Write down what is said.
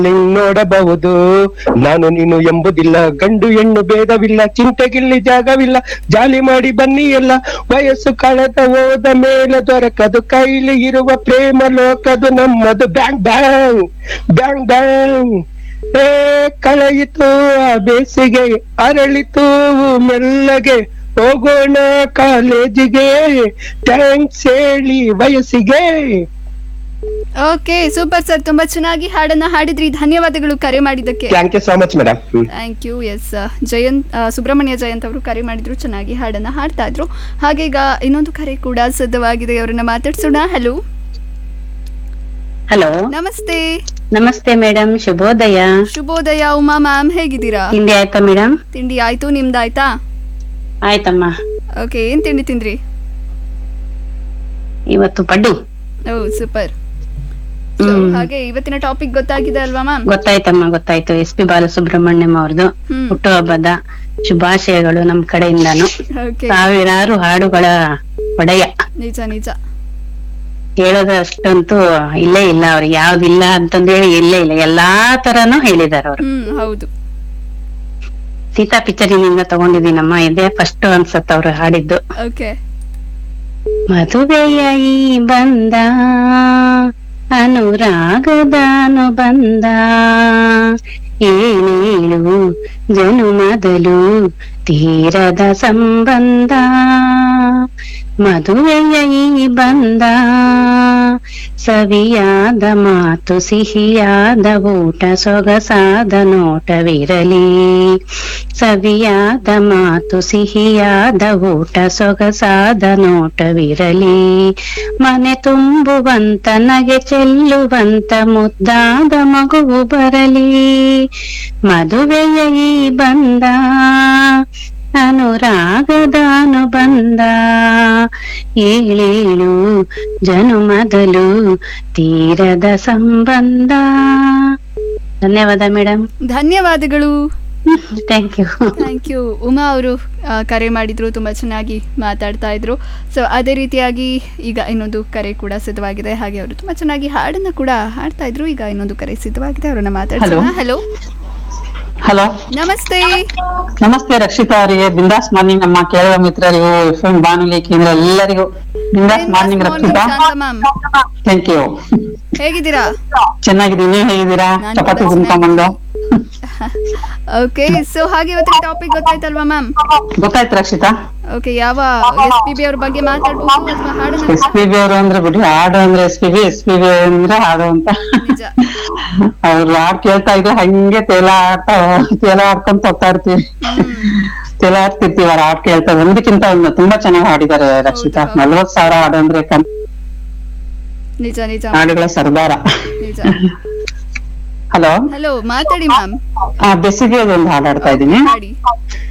ನಿನ್ ನೋಡಬಹುದು ನಾನು ನೀನು ಎಂಬುದಿಲ್ಲ ಗಂಡು ಹೆಣ್ಣು ಭೇದವಿಲ್ಲ ಚಿಂತೆಗಿಲ್ಲಿ ಜಾಗವಿಲ್ಲ ಜಾಲಿ ಮಾಡಿ ಬನ್ನಿ ಎಲ್ಲ ವಯಸ್ಸು ಕಳೆದ ಹೋದ ಮೇಲೆ ದೊರಕದು ಕೈಲಿ ಇರುವ ಪ್ರೇಮ ಲೋಕದು ನಮ್ಮದು ಬ್ಯಾಂಗ್ ಬ್ಯಾಂಗ್ ಬ್ಯಾಂಗ್ ಬ್ಯಾಂಗ್ ಏ ಕಳೆಯಿತು ಆ ಬೇಸಿಗೆ ಅರಳಿತು ಮೆಲ್ಲಗೆ ಹೋಗೋಣ ಕಾಲೇಜಿಗೆ ಥ್ಯಾಂಕ್ಸ್ ಹೇಳಿ ವಯಸ್ಸಿಗೆ ಓಕೆ ಸೂಪರ್ ಸರ್ ತುಂಬಾ ಚೆನ್ನಾಗಿ ಹಾಡನ್ನ ಹಾಡಿದ್ರಿ ಧನ್ಯವಾದಗಳು ಕರೆ ಮಾಡಿದ್ದಕ್ಕೆ thank you so much madam thank you S Jayanth ಆ, ಸುಬ್ರಹ್ಮಣ್ಯ ಜಯಂತ್ ಅವರು ಕರೆ ಮಾಡಿದ್ರು ಚೆನ್ನಾಗಿ ಹಾಡನ್ನ ಹಾಡ್ತಾ ಇದ್ರು ಹಾಗೆ ಈಗ ಇನ್ನೊಂದು ಕರೆ ಕೂಡ ಸಿದ್ಧವಾಗಿದೆ ಅವರನ್ನ ಮಾತಾಡ್ಸೋಣ ಹಲೋ ಹಲೋ ನಮಸ್ತೆ ನಮಸ್ತೆ ಮೇಡಮ್ ಶುಭೋದಯ ಶುಭೋದಯ ಉಮಾ ಮ್ಯಾಮ್ ಹೇಗಿದ್ದೀರಾ ತಿಂಡಿ ಆಯ್ತಾ ಮೇಡಮ್ ತಿಂಡಿ ಆಯ್ತು ನಿಮ್ದಾಯ್ತಾ ಆಯ್ತಮ್ಮ ಓಕೆ ಏನ್ ತಿಂಡಿ ತಿಂದ್ರಿ ಇವತ್ತು ಪಡ್ಡು ಓ ಸೂಪರ್ ಹ್ಮ್. ಹಾಗೆ ಇವತ್ತಿನ ಟಾಪಿಕ್ ಗೊತ್ತಾಗಿದೆ ಅಲ್ವಾ ಮ್ಯಾಮ್ ಗೊತ್ತಾಯ್ತಮ್ಮ ಗೊತ್ತಾಯ್ತು ಎಸ್ ಪಿ ಬಾಲಸುಬ್ರಹ್ಮಣ್ಯಂ ಅವ್ರದ್ದು ಹ್ಮ್ ಹುಟ್ಟುಹಬ್ಬದ ಶುಭಾಶಯಗಳು ನಮ್ ಕಡೆಯಿಂದಾನು ಓಕೆ ಸಾವಿರಾರು ಹಾಡುಗಳ ಒಡೆಯ ನಿಜ ನಿಜ ಹೇಳೋದು ಅಷ್ಟಂತೂ ಇಲ್ಲೇ ಇಲ್ಲ ಅವ್ರಿಗೆ ಯಾವ್ದಿಲ್ಲ ಅಂತಂದೇಳಿ ಇಲ್ಲೇ ಇಲ್ಲ ಎಲ್ಲಾ ತರಾನು ಹೇಳಿದಾರ ಅವ್ರು ಹ್ಮ್ ಹೌದು ಸೀತಾ ಪಿಕ್ಚರಿನಿಂದ ತಗೊಂಡಿದ್ದೀನಮ್ಮ ಇದೇ ಫಸ್ಟ್ ಅನ್ಸತ್ ಅವ್ರು ಹಾಡಿದ್ದು ಓಕೆ ಮದುವೆಯ ಈ ಬಂದ ಅನುರಾಗದ ಅನುಬಂಧ ಏನೇಳು ಜನುಮದಲು ತೀರದ ಸಂಬಂಧ ಮದುವೆಯ ಈ ಬಂದ ಸವಿಯಾದ ಮಾತು ಸಿಹಿಯಾದ ಊಟ ಸೊಗಸಾದ ನೋಟವಿರಲಿ ಸವಿಯಾದ ಮಾತು ಸಿಹಿಯಾದ ಊಟ ಸೊಗಸಾದ ನೋಟವಿರಲಿ ಮನೆ ತುಂಬುವಂತ ನಗೆ ಚೆಲ್ಲುವಂತ ಮುದ್ದಾದ ಮಗುವು ಬರಲಿ ಮದುವೆಯ ಈ ಬಂದ ಅನುರಾಗದ ಅನುಬಂಧ ಏಳೇಳು ಜನುಮದಲು ತೀರದ ಸಂಬಂಧ ಧನ್ಯವಾದ ಮೇಡಮ್ ಧನ್ಯವಾದಗಳು thank you thank you Uma ಅವರು ಕರೆ ಮಾಡಿದ್ರು ತುಂಬ ಚೆನ್ನಾಗಿ ಮಾತಾಡ್ತಾ ಇದ್ರು ಸೊ ಅದೇ ರೀತಿಯಾಗಿ ಈಗ ಇನ್ನೊಂದು ಕರೆ ಕೂಡ ಸಿದ್ಧವಾಗಿದೆ ಹಾಗೆ ಅವರು ತುಂಬ ಚೆನ್ನಾಗಿ ಹಾಡನ್ನ ಕೂಡ ಹಾಡ್ತಾ ಇದ್ರು ಈಗ ಇನ್ನೊಂದು ಕರೆ ಸಿದ್ಧವಾಗಿದೆ ಅವರನ್ನ ಮಾತಾಡ್ಸೋಣ ಹಲೋ ಹಲೋ ನಮಸ್ತೆ ನಮಸ್ತೆ ರಕ್ಷಿತಾ ಅವರಿಗೆ ಬಿಂದಾಸ್ ಮಾರ್ನಿಂಗ್ ನಮ್ಮ ಕೇಳುವ ಮಿತ್ರರಿಗೂ ಎಫ್ ಎಂ ಬಾನುಲಿ ಕೇಂದ್ರ ಎಲ್ಲರಿಗೂ Bindaas morning Rakshita ma'am thank you ಹೇಗಿದ್ದೀರಾ ಚೆನ್ನಾಗಿದ್ದೀನಿ ನೀವು ಹೇಗಿದ್ದೀರಾ ನಾನು ಚಪಾತಿ ಕೂಡ ತಿನ್ಕೊಂಡ್ಬಂದು ಓಕೆ ಸೊ ಹಾಗೆ ಇವತ್ತಿನ ಟಾಪಿಕ್ ಗೊತ್ತಾಯ್ತಲ್ವಾ ಮ್ಯಾಮ್ ಗೊತ್ತಾಯ್ತು ರಕ್ಷಿತಾ ಓಕೆ ಯಾವ ಎಸ್ ಪಿ ಬಿ ಅವ್ರ ಬಗ್ಗೆ ಮಾತಾಡ್ಬೋದು ಅಥವಾ ಹಾಡನ್ನ ಎಸ್ ಪಿ ಬಿ ಅವರು ಅಂದ್ರೆ ಬಿಡಿ ಹಾಡು ಅಂದ್ರೆ S P B S P B ಅಂದ್ರೆ ಹಾಡು ಅಂತ ನಿಜ ಅವ್ರು ಹಾಡು ಕೇಳ್ತಾ ಇದ್ರೆ ಹಂಗೆ ತೇಲ ಆಡ್ತಾ ತೇಲ ಆಡ್ಕೊಂತ ಹೋಗ್ತಾ ಇರ್ತೀವಿ ತೇಲ ಆಡ್ತಿರ್ತೀವಿ ಅವ್ರ ಹಾಡು ಕೇಳ್ತಾ ಒಂದಕ್ಕಿಂತ ಒಂದು ತುಂಬಾ ಚೆನ್ನಾಗಿ ಹಾಡಿದ್ದಾರೆ ರಕ್ಷಿತಾ ಹೌದು, ಹೌದು. ನಲ್ವತ್ ಸಾವಿರ ಹಾಡು ಅಂದ್ರೆ ಕನ್- ನಿಜ ನಿಜ ಹಾಡುಗಳ ಸರ್ದಾರ ನಿಜ ಹಲೋ ಹಲೋ ಮಾತಾಡಿ ಮ್ಯಾಮ್ ಆ ಬೇಸಿಗೆ ಒಂದು ಹಾಡು ಹಾಡ್ತಾ ಇದ್ದೀನಿ ಮಾಡಿ